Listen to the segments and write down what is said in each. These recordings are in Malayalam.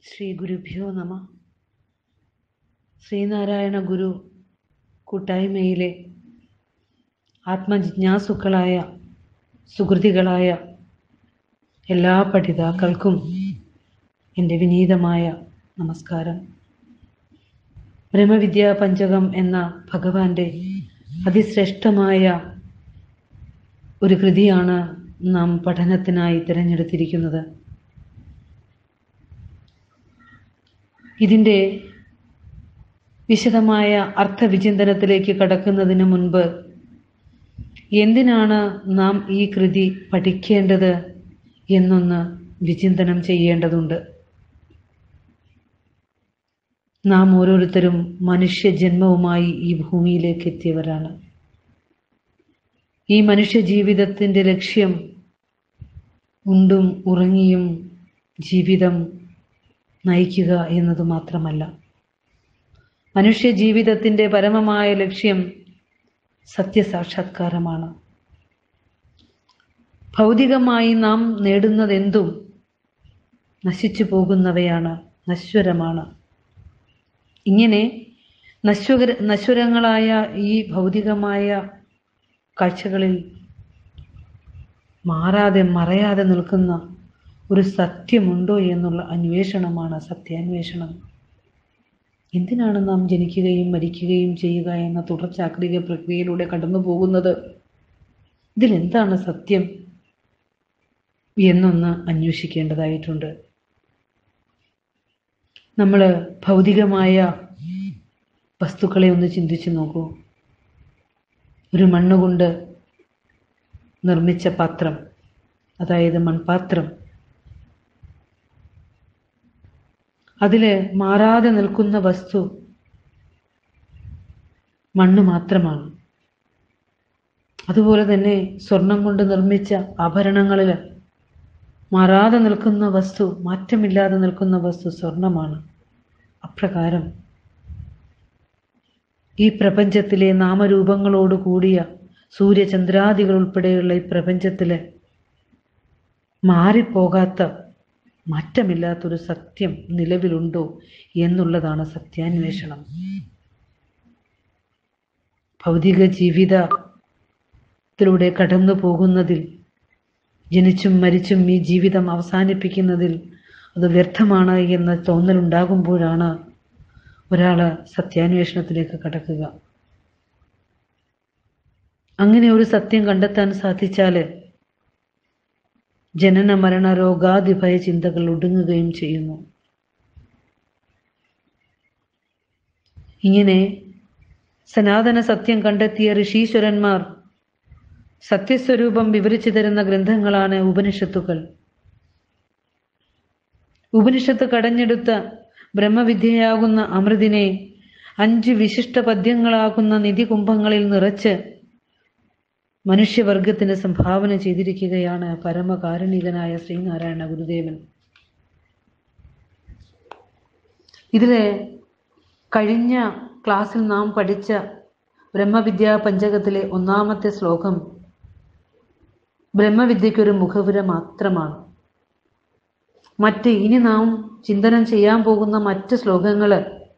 ശ്രീ ഗുരുഭ്യോ നമ ശ്രീനാരായണ ഗുരു കൂട്ടായ്മയിലെ ആത്മജിജ്ഞാസുക്കളായ സുഹൃതികളായ എല്ലാ പഠിതാക്കൾക്കും എൻ്റെ വിനീതമായ നമസ്കാരം ബ്രഹ്മവിദ്യാ പഞ്ചകം എന്ന ഭഗവാന്റെ അതിശ്രേഷ്ഠമായ ഒരു കൃതിയാണ് നാം പഠനത്തിനായി തിരഞ്ഞെടുത്തിരിക്കുന്നത് ഇതിൻ്റെ വിശദമായ അർത്ഥവിചിന്തനത്തിലേക്ക് കടക്കുന്നതിന് മുൻപ് എന്തിനാണ് നാം ഈ കൃതി പഠിക്കേണ്ടത് എന്നൊന്ന് വിചിന്തനം ചെയ്യേണ്ടതുണ്ട് നാം ഓരോരുത്തരും മനുഷ്യജന്മവുമായി ഈ ഭൂമിയിലേക്ക് എത്തിയവരാണ് ഈ മനുഷ്യ ജീവിതത്തിൻ്റെ ലക്ഷ്യം ഉണ്ടും ഉറങ്ങിയും ജീവിതം നയിക്കുക എന്നത് മാത്രമല്ല മനുഷ്യ ജീവിതത്തിൻ്റെ പരമമായ ലക്ഷ്യം സത്യസാക്ഷാത്കാരമാണ് ഭൗതികമായി നാം നേടുന്നതെന്തും നശിച്ചു പോകുന്നവയാണ് നശ്വരമാണ് ഇങ്ങനെ നശ്വര നശ്വരങ്ങളായ ഈ ഭൗതികമായ കാഴ്ചകളിൽ മാറാതെ മറയാതെ നിൽക്കുന്ന ഒരു സത്യമുണ്ടോ എന്നുള്ള അന്വേഷണമാണ് സത്യാന്വേഷണം എന്തിനാണ് നാം ജനിക്കുകയും മരിക്കുകയും ചെയ്യുക എന്ന തുടർചാക്രിക പ്രക്രിയയിലൂടെ കടന്നു പോകുന്നത് ഇതിലെന്താണ് സത്യം എന്നൊന്ന് അന്വേഷിക്കേണ്ടതായിട്ടുണ്ട് നമ്മൾ ഭൗതികമായ വസ്തുക്കളെ ഒന്ന് ചിന്തിച്ചു നോക്കൂ ഒരു മണ്ണുകൊണ്ട് നിർമ്മിച്ച പാത്രം അതായത് മൺപാത്രം അതിൽ മാറാതെ നിൽക്കുന്ന വസ്തു മണ്ണ് മാത്രമാണ് അതുപോലെ തന്നെ സ്വർണം കൊണ്ട് നിർമ്മിച്ച ആഭരണങ്ങളിൽ മാറാതെ നിൽക്കുന്ന വസ്തു മാറ്റമില്ലാതെ നിൽക്കുന്ന വസ്തു സ്വർണമാണ് അപ്രകാരം ഈ പ്രപഞ്ചത്തിലെ നാമരൂപങ്ങളോട് കൂടിയ സൂര്യചന്ദ്രാദികൾ ഉൾപ്പെടെയുള്ള ഈ പ്രപഞ്ചത്തിലെ മാറിപ്പോകാത്ത മാറ്റമില്ലാത്തൊരു സത്യം നിലവിലുണ്ടോ എന്നുള്ളതാണ് സത്യാന്വേഷണം ഭൗതിക ജീവിതത്തിലൂടെ കടന്നു പോകുന്നതിൽ ജനിച്ചും മരിച്ചും ഈ ജീവിതം അവസാനിപ്പിക്കുന്നതിൽ അത് വ്യർത്ഥമാണ് എന്ന തോന്നലുണ്ടാകുമ്പോഴാണ് ഒരാൾ സത്യാന്വേഷണത്തിലേക്ക് കടക്കുക അങ്ങനെ ഒരു സത്യം കണ്ടെത്താൻ സാധിച്ചാൽ ജനന മരണ രോഗാതിഭയ ചിന്തകൾ ഒടുങ്ങുകയും ചെയ്യുന്നു ഇങ്ങനെ സനാതന സത്യം കണ്ടെത്തിയ ഋഷീശ്വരന്മാർ സത്യസ്വരൂപം വിവരിച്ചു തരുന്ന ഗ്രന്ഥങ്ങളാണ് ഉപനിഷത്തുകൾ ഉപനിഷത്ത് കടഞ്ഞെടുത്ത ബ്രഹ്മവിദ്യയാകുന്ന അമൃതിനെ അഞ്ച് വിശിഷ്ട പദ്യങ്ങളാകുന്ന നിധികുംഭങ്ങളിൽ നിറച്ച് മനുഷ്യവർഗത്തിന് സംഭാവന ചെയ്തിരിക്കുകയാണ് പരമകാരുണികനായ ശ്രീനാരായണ ഗുരുദേവൻ ഇതിലെ കഴിഞ്ഞ ക്ലാസ്സിൽ നാം പഠിച്ച ബ്രഹ്മവിദ്യാ പഞ്ചകത്തിലെ ഒന്നാമത്തെ ശ്ലോകം ബ്രഹ്മവിദ്യയ്ക്കൊരു മുഖവുര മാത്രമാണ് മറ്റ് ഇനി നാം ചിന്തനം ചെയ്യാൻ പോകുന്ന മറ്റ് ശ്ലോകങ്ങൾ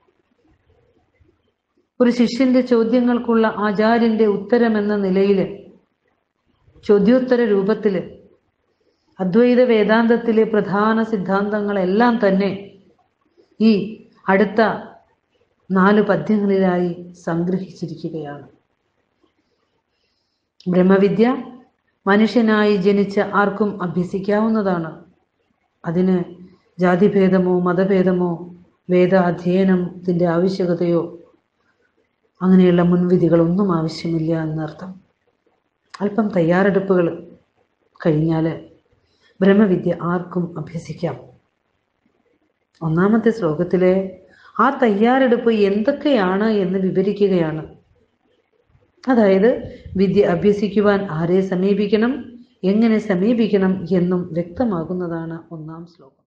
ഒരു ശിഷ്യന്റെ ചോദ്യങ്ങൾക്കുള്ള ആചാര്യന്റെ ഉത്തരമെന്ന നിലയിൽ ചോദ്യോത്തര രൂപത്തിൽ അദ്വൈത വേദാന്തത്തിലെ പ്രധാന സിദ്ധാന്തങ്ങളെല്ലാം തന്നെ ഈ അടുത്ത നാല് പദ്യങ്ങളിലായി സംഗ്രഹിച്ചിരിക്കുകയാണ് ബ്രഹ്മവിദ്യ മനുഷ്യനായി ജനിച്ച ആർക്കും അഭ്യസിക്കാവുന്നതാണ് അതിന് ജാതിഭേദമോ മതഭേദമോ വേദ അധ്യയനത്തിൻ്റെ ആവശ്യകതയോ അങ്ങനെയുള്ള മുൻവിധികളൊന്നും ആവശ്യമില്ല എന്നർത്ഥം അല്പം തയ്യാറെടുപ്പുകൾ കഴിഞ്ഞാൽ ബ്രഹ്മവിദ്യ ആർക്കും അഭ്യസിക്കാം ഒന്നാമത്തെ ശ്ലോകത്തിലെ ആ തയ്യാറെടുപ്പ് എന്തൊക്കെയാണ് എന്ന് വിവരിക്കുകയാണ് അതായത് വിദ്യ അഭ്യസിക്കുവാൻ ആരെ സമീപിക്കണം എങ്ങനെ സമീപിക്കണം എന്നും വ്യക്തമാകുന്നതാണ് ഒന്നാം ശ്ലോകം